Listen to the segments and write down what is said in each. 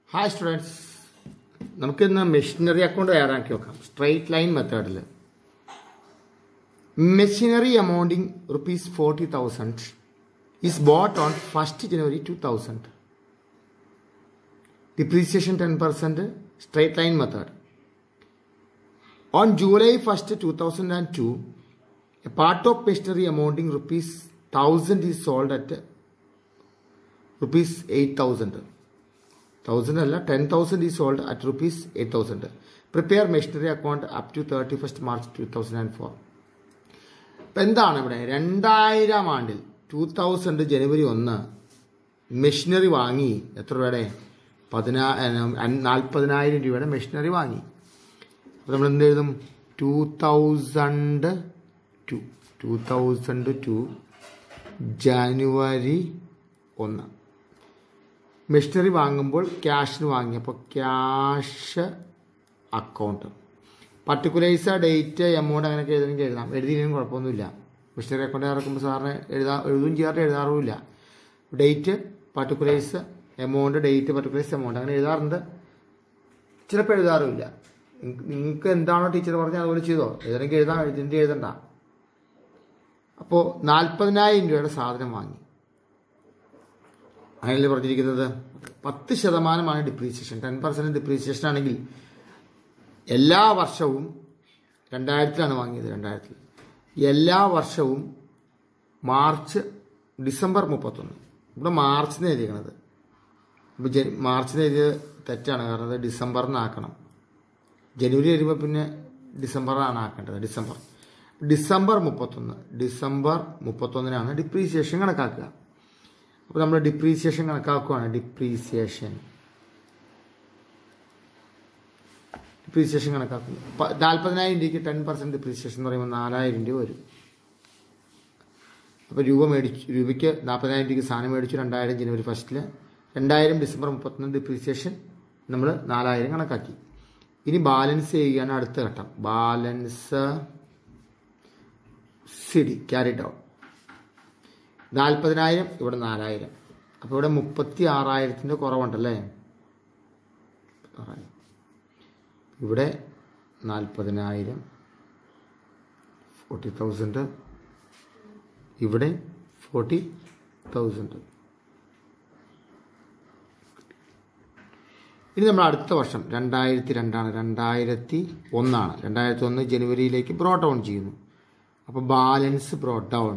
hi students നമുക്കിന്ന് machinery account തയ്യാറാക്കി വെക്കാം സ്ട്രൈറ്റ് ലൈൻ മെത്തേഡിൽ machinery amounting rupees forty thousand is bought on first January two thousand depreciation ten percent straight line method on July first two thousand and two a part of machinery amounting rupees thousand is sold at rupees eight thousand thousand അല്ല ten thousand ഈ sold at rupees eight thousand prepare machinery account up to thirty first March two thousand and four ഇപ്പം എന്താണ് ഇവിടെ രണ്ടായിരം ആണ്ടിൽ two thousand ജനുവരി ഒന്ന് machinery വാങ്ങി എത്ര രൂപയുടെ പതിനാ നാൽപ്പതിനായിരം രൂപയുടെ മെഷീനറി വാങ്ങി അപ്പോൾ നമ്മൾ എന്ത് എഴുതും two thousand two two thousand two ജനുവരി ഒന്ന് മെഷീനറി വാങ്ങുമ്പോൾ ക്യാഷിന് വാങ്ങി അപ്പോൾ cash account particulars date amount അങ്ങനെയൊക്കെ എഴുതണമെങ്കിൽ എഴുതാം എഴുതിയില്ലെങ്കിലും കുഴപ്പമൊന്നുമില്ല മെഷീനറി അക്കൗണ്ട് ഇറക്കുമ്പോൾ സാറിന് എഴുതാ എഴുതും ചെയ്യാറ് എഴുതാറുമില്ല date particulars amount date particulars amount അങ്ങനെ എഴുതാറുണ്ട് ചിലപ്പോൾ എഴുതാറുമില്ല നിങ്ങൾക്ക് എന്താണോ ടീച്ചർ പറഞ്ഞാൽ അതുപോലെ ചെയ്തോ എഴുതണമെങ്കിൽ എഴുതാം എഴുതിൻ്റെ എഴുതണ്ട അപ്പോൾ നാൽപ്പതിനായിരം രൂപയുടെ സാധനം വാങ്ങി അങ്ങനെയല്ലേ പറഞ്ഞിരിക്കുന്നത് പത്ത് ശതമാനമാണ് ഡിപ്രീസിയേഷൻ ടെൻ പെർസെൻറ്റ് ഡിപ്രീസിയേഷൻ ആണെങ്കിൽ എല്ലാ വർഷവും രണ്ടായിരത്തിലാണ് വാങ്ങിയത് രണ്ടായിരത്തിൽ എല്ലാ വർഷവും മാർച്ച് ഡിസംബർ മുപ്പത്തൊന്ന് ഇവിടെ മാർച്ചിന് എഴുതിക്കണത് ഇപ്പോൾ ജ മാർച്ചിന് എഴുതിയത് തെറ്റാണ് കാരണം അത് ഡിസംബറിനാക്കണം ജനുവരി വരുമ്പോൾ പിന്നെ ഡിസംബറാണ് ആക്കേണ്ടത് ഡിസംബർ ഡിസംബർ മുപ്പത്തൊന്ന് ഡിസംബർ മുപ്പത്തൊന്നിനാണ് ഡിപ്രീസിയേഷൻ കണക്കാക്കുക അപ്പോൾ നമ്മൾ ഡിപ്രീസിയേഷൻ കണക്കാക്കുകയാണ് ഡിപ്രീസിയേഷൻ ഡിപ്രീസിയേഷൻ കണക്കാക്കുന്നു നാൽപ്പതിനായിരം രൂപയ്ക്ക് ടെൻ പെർസെൻറ്റ് ഡിപ്രീസിയേഷൻ എന്ന് പറയുമ്പോൾ നാലായിരം രൂപ വരും അപ്പോൾ രൂപ മേടിച്ചു രൂപയ്ക്ക് നാൽപ്പതിനായിരം രൂപയ്ക്ക് സാധനം മേടിച്ചു രണ്ടായിരം ജനുവരി ഫസ്റ്റിൽ രണ്ടായിരം ഡിസംബർ മുപ്പത്തൊന്ന് ഡിപ്രീസിയേഷൻ നമ്മൾ നാലായിരം കണക്കാക്കി ഇനി ബാലൻസ് ചെയ്യുകയാണ് അടുത്ത ഘട്ടം ബാലൻസ് സിഡി ക്യാരി ഡൗൺ നാൽപ്പതിനായിരം ഇവിടെ നാലായിരം അപ്പോൾ ഇവിടെ മുപ്പത്തി ആറായിരത്തിൻ്റെ കുറവുണ്ടല്ലേ ഇവിടെ നാൽപ്പതിനായിരം ഫോർട്ടി തൗസൻഡ് ഇവിടെ ഫോർട്ടി തൗസൻഡ് ഇനി നമ്മൾ അടുത്ത വർഷം രണ്ടായിരത്തി രണ്ടാണ് രണ്ടായിരത്തി ഒന്നാണ് രണ്ടായിരത്തി ഒന്ന് ജനുവരിയിലേക്ക് ബ്രോട്ട് ഡൗൺ ചെയ്യുന്നു അപ്പോൾ balance brought down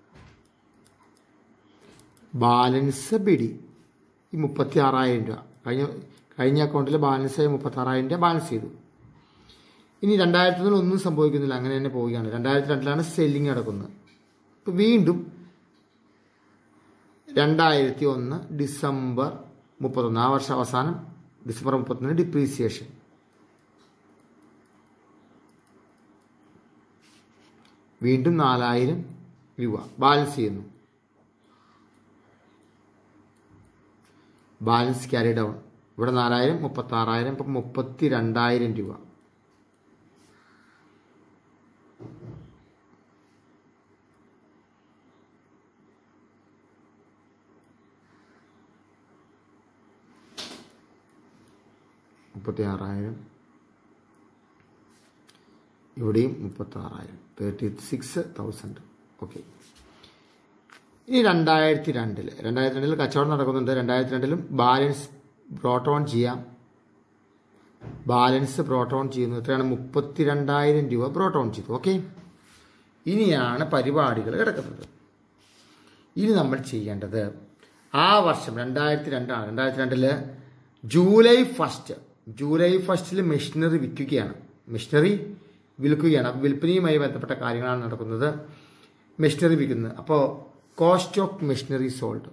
balance BD ഈ മുപ്പത്തി ആറായിരം രൂപ കഴിഞ്ഞ കഴിഞ്ഞ അക്കൗണ്ടിൽ ബാലൻസ് ആയി മുപ്പത്തി ആറായിരം രൂപ ബാലൻസ് ചെയ്തു ഇനി രണ്ടായിരത്തി ഒന്നിൽ ഒന്നും സംഭവിക്കുന്നില്ല അങ്ങനെ തന്നെ പോവുകയാണ് രണ്ടായിരത്തി രണ്ടിലാണ് സെല്ലിങ് നടക്കുന്നത് ഇപ്പം വീണ്ടും രണ്ടായിരത്തി ഒന്ന് ഡിസംബർ മുപ്പത്തൊന്ന് ആ വർഷം അവസാനം ഡിസംബർ മുപ്പത്തൊന്നിന് ഡിപ്രീസിയേഷൻ വീണ്ടും നാലായിരം രൂപ ബാലൻസ് ചെയ്യുന്നു ബാലൻസ് ക്യാരി ഡൗൺ ഇവിടെ നാലായിരം മുപ്പത്തി ആറായിരം ഇപ്പം മുപ്പത്തി രണ്ടായിരം രൂപ മുപ്പത്തി ആറായിരം ഇവിടെയും മുപ്പത്തി ആറായിരം തേർട്ടി സിക്സ് തൗസൻഡ് ഓക്കെ ഇനി രണ്ടായിരത്തി രണ്ടിൽ രണ്ടായിരത്തി രണ്ടിൽ കച്ചവടം നടക്കുന്നുണ്ട് രണ്ടായിരത്തി രണ്ടിലും ബാലൻസ് ബ്രോട്ട് ഓൺ ചെയ്യാം ബാലൻസ് ബ്രോട്ട് ഓൺ ചെയ്യുന്നു എത്രയാണ് മുപ്പത്തി രണ്ടായിരം രൂപ ബ്രോട്ട് ഓൺ ചെയ്തു ഓക്കെ ഇനിയാണ് പരിപാടികൾ കിടക്കുന്നത് ഇനി നമ്മൾ ചെയ്യേണ്ടത് ആ വർഷം രണ്ടായിരത്തി രണ്ടാണ് രണ്ടായിരത്തി രണ്ടില് ജൂലൈ ഫസ്റ്റ് ജൂലൈ ഫസ്റ്റിൽ മെഷീനറി വിൽക്കുകയാണ് മെഷീനറി വിൽക്കുകയാണ് അപ്പോൾ വിൽപ്പനയുമായി ബന്ധപ്പെട്ട കാര്യങ്ങളാണ് നടക്കുന്നത് മെഷീനറി വിൽക്കുന്നത് അപ്പോൾ കോസ്റ്റ് ഓഫ് മെഷീനറി സോൾഡ്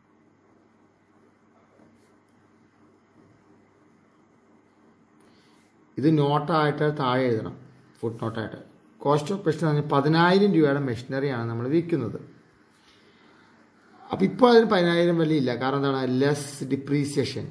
ഇത് നോട്ടായിട്ട് താഴെ എഴുതണം ഫുഡ് നോട്ടായിട്ട് കോസ്റ്റ് ഓഫ് മെഷീനറി പതിനായിരം രൂപയുടെ മെഷീനറിയാണ് നമ്മൾ വിൽക്കുന്നത് അപ്പോൾ ഇപ്പോൾ അതിന് പതിനായിരം വിലയില്ല കാരണം എന്താണ് ലെസ് ഡിപ്രീസിയേഷൻ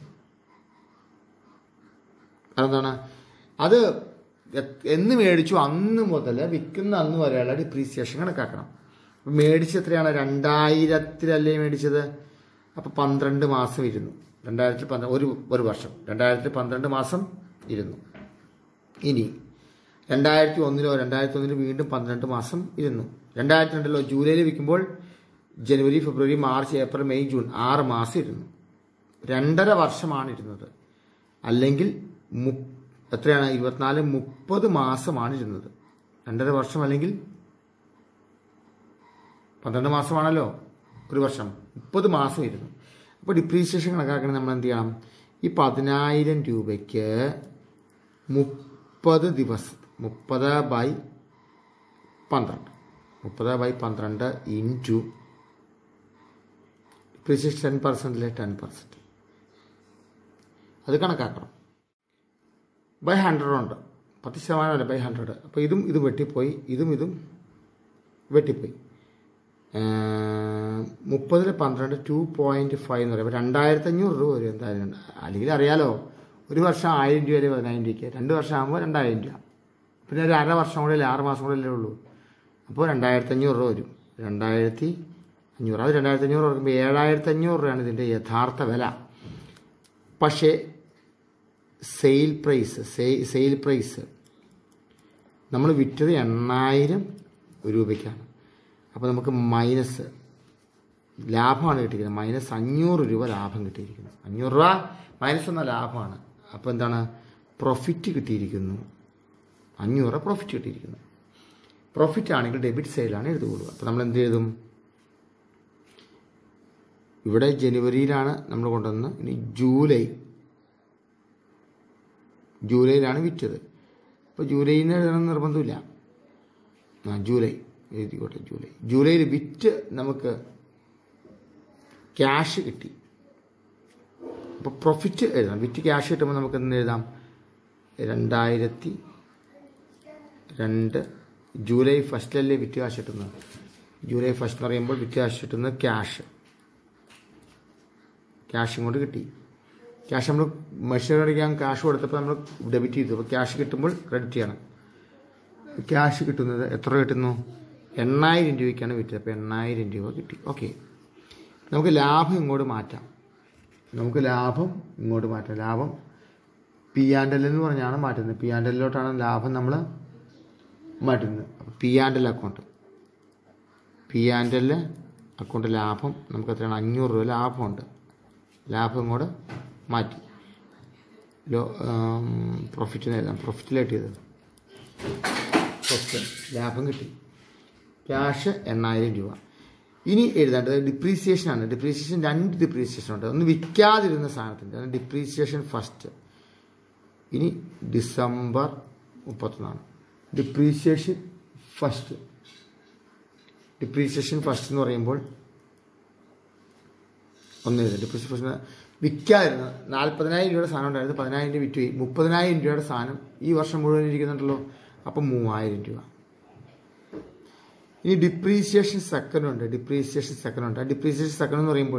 കാരണം എന്താണ് അത് എന്ന് മേടിച്ചു അന്ന് മുതൽ വിൽക്കുന്ന അന്ന് വരെയുള്ള ഡിപ്രീസിയേഷൻ കണക്കാക്കണം മേടിച്ച് എത്രയാണ് രണ്ടായിരത്തിലല്ലേ മേടിച്ചത് അപ്പോൾ പന്ത്രണ്ട് മാസം ഇരുന്നു രണ്ടായിരത്തി പന്ത്രണ്ട് ഒരു ഒരു വർഷം രണ്ടായിരത്തി പന്ത്രണ്ട് മാസം ഇരുന്നു ഇനി രണ്ടായിരത്തി ഒന്നിലോ രണ്ടായിരത്തി ഒന്നിലോ വീണ്ടും പന്ത്രണ്ട് മാസം ഇരുന്നു രണ്ടായിരത്തി രണ്ടിലോ ജൂലൈയിൽ വിൽക്കുമ്പോൾ ജനുവരി ഫെബ്രുവരി മാർച്ച് ഏപ്രിൽ മെയ് ജൂൺ ആറ് മാസം ഇരുന്നു രണ്ടര വർഷമാണ് ഇരുന്നത് അല്ലെങ്കിൽ മു എത്രയാണ് ഇരുപത്തിനാല് മുപ്പത് മാസമാണ് ഇരുന്നത് രണ്ടര വർഷം അല്ലെങ്കിൽ പന്ത്രണ്ട് മാസമാണല്ലോ ഒരു വർഷം മുപ്പത് മാസം ഇരുന്നു അപ്പോൾ ഡിപ്രീസിയേഷൻ കണക്കാക്കണമെങ്കിൽ നമ്മൾ എന്ത് ചെയ്യണം ഈ പതിനായിരം രൂപയ്ക്ക് മുപ്പത് ദിവസം മുപ്പത് ബൈ പന്ത്രണ്ട് മുപ്പത് ബൈ പന്ത്രണ്ട് ഇൻറ്റു ഡിപ്രീസിയേഷൻ ടെൻ പെർസെൻറ്റിലെ ടെൻ പെർസെൻറ്റ് അത് കണക്കാക്കണം ബൈ ഹൺഡ്രഡ് ഉണ്ട് പത്ത് ശതമാനമല്ല ബൈ ഹൺഡ്രഡ് അപ്പോൾ ഇതും ഇതും വെട്ടിപ്പോയി ഇതും ഇതും വെട്ടിപ്പോയി മുപ്പതിൽ പന്ത്രണ്ട് ടു പോയിൻറ്റ് ഫൈവ് എന്ന് പറയുമ്പോൾ രണ്ടായിരത്തി അഞ്ഞൂറ് രൂപ വരും എന്തായാലും അല്ലെങ്കിൽ അറിയാലോ ഒരു വർഷം ആയിരം രൂപ വരെ പതിനായിരം രൂപയ്ക്ക് രണ്ട് വർഷം ആകുമ്പോൾ രണ്ടായിരം രൂപ പിന്നെ ഒരു അര വർഷം കൂടെ അല്ലേ ആറ് മാസം കൂടെ അല്ലേ ഉള്ളൂ അപ്പോൾ രണ്ടായിരത്തി അഞ്ഞൂറ് രൂപ വരും രണ്ടായിരത്തി അഞ്ഞൂറ് അത് രണ്ടായിരത്തി അഞ്ഞൂറ് പറയുമ്പോൾ ഏഴായിരത്തി അഞ്ഞൂറ് രൂപയാണ് ഇതിൻ്റെ യഥാർത്ഥ വില പക്ഷേ സെയിൽ പ്രൈസ് സെയിൽ പ്രൈസ് നമ്മൾ വിറ്റത് എണ്ണായിരം രൂപയ്ക്കാണ് അപ്പോൾ നമുക്ക് മൈനസ് ലാഭമാണ് കിട്ടിയിരിക്കുന്നത് മൈനസ് അഞ്ഞൂറ് രൂപ ലാഭം കിട്ടിയിരിക്കുന്നു അഞ്ഞൂറ് രൂപ മൈനസ് എന്ന ലാഭമാണ് അപ്പോൾ എന്താണ് പ്രോഫിറ്റ് കിട്ടിയിരിക്കുന്നു അഞ്ഞൂറ് രൂപ പ്രോഫിറ്റ് കിട്ടിയിരിക്കുന്നു പ്രോഫിറ്റ് ആണെങ്കിൽ ഡെബിറ്റ് സൈഡിലാണ് എഴുതുകയുള്ളൂ അപ്പോൾ നമ്മൾ എന്ത് ചെയ്തും ഇവിടെ ജനുവരിയിലാണ് നമ്മൾ കൊണ്ടുവന്ന് ഇനി ജൂലൈ ജൂലൈയിലാണ് വിറ്റത് അപ്പോൾ ജൂലൈയിൽ നിന്ന് എഴുതണം നിർബന്ധമില്ല ആ ജൂലൈ എഴുതിക്കോട്ടെ ജൂലൈ ജൂലൈയിൽ വിറ്റ് നമുക്ക് ക്യാഷ് കിട്ടി അപ്പോൾ പ്രോഫിറ്റ് എഴുതാം വിറ്റ് ക്യാഷ് കിട്ടുമ്പോൾ നമുക്ക് എന്ത് എഴുതാം രണ്ടായിരത്തി രണ്ട് ജൂലൈ ഫസ്റ്റിലല്ലേ വിറ്റ് കാശ് കിട്ടുന്നത് ജൂലൈ ഫസ്റ്റ് എന്ന് പറയുമ്പോൾ വിറ്റ് കാശ് കിട്ടുന്നത് ക്യാഷ് ക്യാഷ് ഇങ്ങോട്ട് കിട്ടി ക്യാഷ് നമ്മൾ മെഷീൻ അടിക്കാൻ ക്യാഷ് കൊടുത്തപ്പോൾ നമ്മൾ ഡെബിറ്റ് ചെയ്തു അപ്പോൾ ക്യാഷ് കിട്ടുമ്പോൾ ക്രെഡിറ്റ് ചെയ്യണം ക്യാഷ് കിട്ടുന്നത് എത്ര കിട്ടുന്നു എണ്ണായിരം രൂപയ്ക്കാണ് വിറ്റത് അപ്പോൾ എണ്ണായിരം രൂപ കിട്ടി ഓക്കെ നമുക്ക് ലാഭം ഇങ്ങോട്ട് മാറ്റാം നമുക്ക് ലാഭം ഇങ്ങോട്ട് മാറ്റാം ലാഭം പി ആൻഡ് എൽ എന്ന് പറഞ്ഞാണ് മാറ്റുന്നത് പി ആൻഡ് എല്ലിലോട്ടാണ് ലാഭം നമ്മൾ മാറ്റുന്നത് അപ്പോൾ P and L account P and L account ലാഭം നമുക്ക് എത്രയാണ് അഞ്ഞൂറ് രൂപ ലാഭമുണ്ട് ലാഭം ഇങ്ങോട്ട് മാറ്റി ലോ പ്രോഫിറ്റിന് എഴുതാം പ്രോഫിറ്റിലായിട്ട് ചെയ്തത് പ്രോഫിറ്റ് ലാഭം കിട്ടി ക്യാഷ് എണ്ണായിരം രൂപ ഇനി എഴുതേണ്ടത് ഡിപ്രീസിയേഷൻ ആണ് ഡിപ്രീസിയേഷൻ രണ്ട് ഡിപ്രീസിയേഷൻ ഉണ്ട് ഒന്ന് വിൽക്കാതിരുന്ന സാധനത്തിൻ്റെ അതാണ് ഡിപ്രീസിയേഷൻ ഫസ്റ്റ് ഇനി ഡിസംബർ മുപ്പത്തൊന്നാണ് ഡിപ്രീസിയേഷൻ ഫസ്റ്റ് ഡിപ്രീസിയേഷൻ ഫസ്റ്റ് എന്ന് പറയുമ്പോൾ ഒന്ന് എഴുതാം ഡിപ്രീസിയേഷൻ ഫസ്റ്റ് വിൽക്കാതിരുന്ന നാൽപ്പതിനായിരം രൂപയുടെ സാധനം ഉണ്ടായിരുന്നു പതിനായിരം രൂപ വിറ്റ് പോയി മുപ്പതിനായിരം രൂപയുടെ സാധനം ഈ വർഷം മുഴുവൻ ഇരിക്കുന്നുണ്ടല്ലോ അപ്പം മൂവായിരം രൂപ ഇനി ഡിപ്രീസിയേഷൻ സെക്കൻഡ് ഉണ്ട് ഡിപ്രീസിയേഷൻ സെക്കൻഡ് ഉണ്ട് ആ ഡിപ്രീസിയേഷൻ സെക്കൻഡ് എന്ന് പറയുമ്പോൾ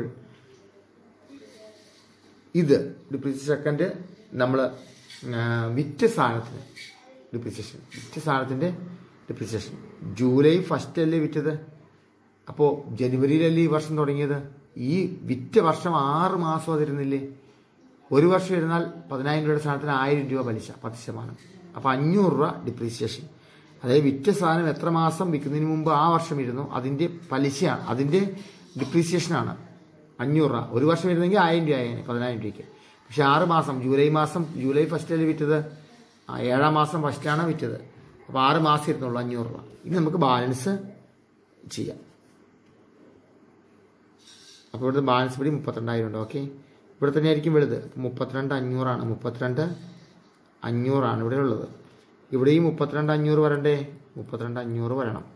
ഇത് ഡിപ്രീസിയേഷൻ സെക്കൻഡ് നമ്മൾ വിറ്റ സാധനത്തിന് ഡിപ്രീസിയേഷൻ വിറ്റ സാധനത്തിൻ്റെ ഡിപ്രീസിയേഷൻ ജൂലൈ ഫസ്റ്റ് അല്ലേ വിറ്റത് അപ്പോൾ ജനുവരിയിലല്ലേ ഈ വർഷം തുടങ്ങിയത് ഈ വിറ്റ വർഷം ആറ് മാസം അതിരുന്നില്ലേ ഒരു വർഷം ഇരുന്നാൽ പതിനായിരം രൂപയുടെ സാധനത്തിന് ആയിരം രൂപ പലിശ പത്ത് ശതമാനം അപ്പോൾ അഞ്ഞൂറ് രൂപ ഡിപ്രീസിയേഷൻ അതായത് വിറ്റ സാധനം എത്ര മാസം വിൽക്കുന്നതിന് മുമ്പ് ആ വർഷം ഇരുന്നു അതിൻ്റെ പലിശയാണ് അതിൻ്റെ ഡിപ്രീസിയേഷനാണ് അഞ്ഞൂറ് രൂപ ഒരു വർഷം ഇരുന്നെങ്കിൽ ആയിരം രൂപ ആയേനെ പതിനായിരം രൂപയ്ക്ക് പക്ഷെ ആറ് മാസം ജൂലൈ മാസം ജൂലൈ ഫസ്റ്റിൽ വിറ്റത് ആ, ഏഴാം മാസം ഫസ്റ്റാണ് വിറ്റത് അപ്പോൾ ആറ് മാസം ഇരുന്നുള്ളൂ അഞ്ഞൂറ് രൂപ ഇനി നമുക്ക് ബാലൻസ് ചെയ്യാം അപ്പോൾ ഇവിടുത്തെ ബാലൻസ് പടി മുപ്പത്തിരണ്ടായിരം ഉണ്ട് ഓക്കെ ഇവിടെ തന്നെ ആയിരിക്കും വലുത് അപ്പോൾ മുപ്പത്തിരണ്ട് അഞ്ഞൂറാണ് മുപ്പത്തിരണ്ട് അഞ്ഞൂറാണ് ഇവിടെ ഉള്ളത് ഇവിടെ ഈ മുപ്പത്തിരണ്ട് അഞ്ഞൂറ് വരണ്ടേ മുപ്പത്തിരണ്ട് അഞ്ഞൂറ് വരണം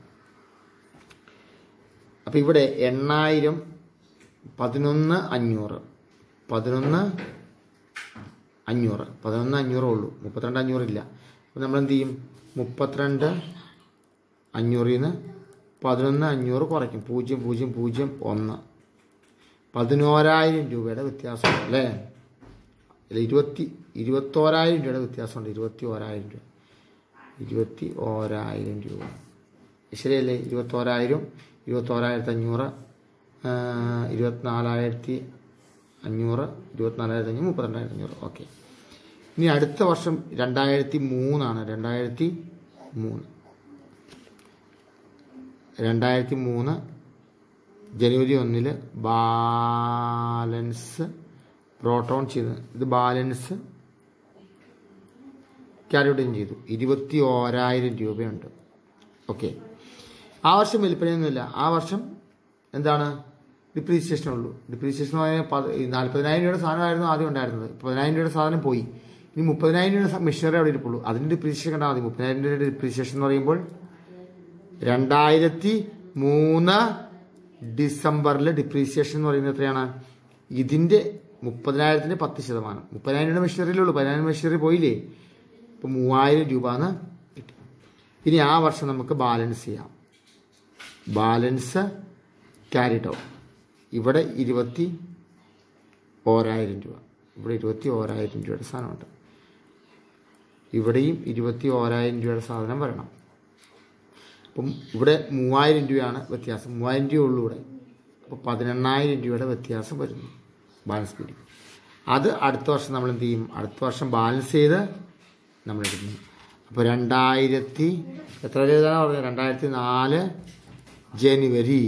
അപ്പോൾ ഇവിടെ എണ്ണായിരം പതിനൊന്ന് അഞ്ഞൂറ് പതിനൊന്ന് അഞ്ഞൂറ് പതിനൊന്ന് അഞ്ഞൂറേ ഉള്ളൂ മുപ്പത്തിരണ്ട് അഞ്ഞൂറില്ല അപ്പോൾ നമ്മൾ എന്ത് ചെയ്യും മുപ്പത്തിരണ്ട് അഞ്ഞൂറിൽ നിന്ന് പതിനൊന്ന് അഞ്ഞൂറ് കുറയ്ക്കും പൂജ്യം പൂജ്യം പൂജ്യം ഒന്ന് പതിനോരായിരം രൂപയുടെ വ്യത്യാസമുണ്ട് അല്ലേ അല്ല ഇരുപത്തി ഇരുപത്തോരായിരം രൂപയുടെ വ്യത്യാസമുണ്ട് ഇരുപത്തി ഓരായിരം രൂപ ഇരുപത്തി ഓരായിരം രൂപ ശരിയല്ലേ ഇരുപത്തോരായിരം ഇരുപത്തോരായിരത്തി അഞ്ഞൂറ് ആ, ഇരുപത്തിനാലായിരത്തി അഞ്ഞൂറ് ഇരുപത്തിനാലായിരത്തി അഞ്ഞൂറ് മുപ്പത്തിരണ്ടായിരത്തി അഞ്ഞൂറ് ഓക്കെ ഇനി അടുത്ത വർഷം രണ്ടായിരത്തി മൂന്നാണ് രണ്ടായിരത്തി മൂന്ന് രണ്ടായിരത്തി മൂന്ന് ജനുവരി ഒന്നില് ബാലൻസ് പ്രോട്ടോൺ ചെയ്ത് ഇത് ബാലൻസ് കാൽക്കുലേറ്റ് ചെയ്തു ഇരുപത്തി ഓരായിരം രൂപയുണ്ട് ഓക്കെ ആ വർഷം വിൽപ്പനയൊന്നുമില്ല ആ വർഷം എന്താണ് ഡിപ്രീസിയേഷൻ ഉള്ളൂ ഡിപ്രീസിയേഷൻ നാൽപ്പതിനായിരം രൂപയുടെ സാധനമായിരുന്നു ആദ്യം ഉണ്ടായിരുന്നത് പതിനായിരം രൂപയുടെ സാധനം പോയി ഇനി മുപ്പതിനായിരം രൂപയുടെ മെഷീനറി അവിടെ ഇരിപ്പുള്ളൂ അതിന് ഡിപ്രീസിയേഷൻ കണ്ടാൽ മതി മുപ്പതിനായിരം രൂപയുടെ ഡിപ്രീസിയേഷൻ എന്ന് പറയുമ്പോൾ രണ്ടായിരത്തി മൂന്ന് ഡിസംബറിൽ ഡിപ്രീസിയേഷൻ എന്ന് പറയുന്നത് എത്രയാണ് ഇതിന്റെ മുപ്പതിനായിരത്തിന്റെ പത്ത് ശതമാനം മുപ്പതിനായിരം രൂപ മെഷീനറിയിലുള്ളൂ പതിനായിരം മെഷീനറി പോയില്ലേ ഇപ്പൊ മൂവായിരം രൂപ എന്ന് കിട്ടി ഇനി ആ വർഷം നമുക്ക് ബാലൻസ് ചെയ്യാം ബാലൻസ് ക്യാരിഡ് ഔട്ട് ഇവിടെ ഇരുപത്തി ഓരായിരം രൂപ ഇവിടെ ഇരുപത്തി ഓരായിരം രൂപയുടെ സാധനമുണ്ട് ഇവിടെയും ഇരുപത്തി ഓരായിരം രൂപയുടെ സാധനം വരണം അപ്പം ഇവിടെ മൂവായിരം രൂപയാണ് വ്യത്യാസം മൂവായിരം രൂപ ഉള്ളൂ ഇവിടെ അപ്പോൾ പതിനെണ്ണായിരം രൂപയുടെ വ്യത്യാസം വരുന്നു ബാലൻസ് പിടി അത് അടുത്ത വർഷം നമ്മൾ എന്ത് ചെയ്യും അടുത്ത വർഷം ബാലൻസ് ചെയ്ത് നമ്മൾ എടുക്കുന്നു അപ്പോൾ രണ്ടായിരത്തി എത്ര എഴുതാനാണ് പറഞ്ഞത് രണ്ടായിരത്തി നാല് ജനുവരി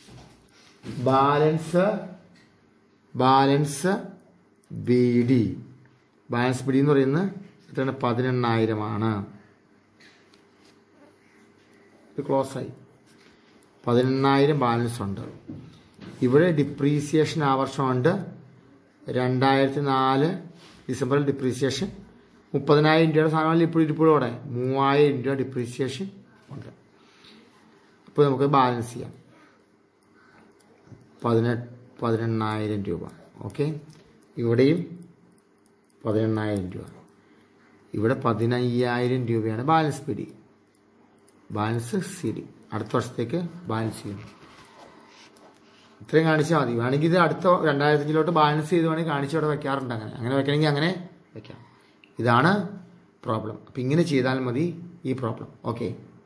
balance balance B D balance B D എന്ന് പറയുന്നത് എത്രയാണ് പതിനെണ്ണായിരമാണ് ഇത് ക്ലോസ് ആയി പതിനെണ്ണായിരം ബാലൻസ് ഉണ്ട് ഇവിടെ ഡിപ്രീസിയേഷൻ ആ വർഷമുണ്ട് രണ്ടായിരത്തി നാല് ഡിസംബറിൽ ഡിപ്രീസിയേഷൻ മുപ്പതിനായിരം രൂപയുടെ സാധനങ്ങളിൽ ഇപ്പോഴും ഇപ്പോഴും അവിടെ മൂവായിരം രൂപ ഡിപ്രീസിയേഷൻ ഉണ്ട് അപ്പോൾ നമുക്ക് ബാലൻസ് ചെയ്യാം പതിനെട്ട് പതിനെണ്ണായിരം രൂപ ഓക്കെ ഇവിടെയും പതിനെണ്ണായിരം രൂപ ഇവിടെ പതിനയ്യായിരം രൂപയാണ് balance P D balance C D അടുത്ത വർഷത്തേക്ക് ബാലൻസ് ചെയ്യും ഇത്രയും കാണിച്ചാൽ മതി വേണമെങ്കിൽ ഇത് അടുത്ത രണ്ടായിരത്തി അഞ്ചിലോട്ട് ബാലൻസ് ചെയ്ത് വേണമെങ്കിൽ കാണിച്ചവിടെ വെക്കാറുണ്ട് അങ്ങനെ അങ്ങനെ വെക്കണമെങ്കിൽ അങ്ങനെ വെക്കാം ഇതാണ് പ്രോബ്ലം അപ്പം ഇങ്ങനെ ചെയ്താൽ മതി ഈ പ്രോബ്ലം ഓക്കെ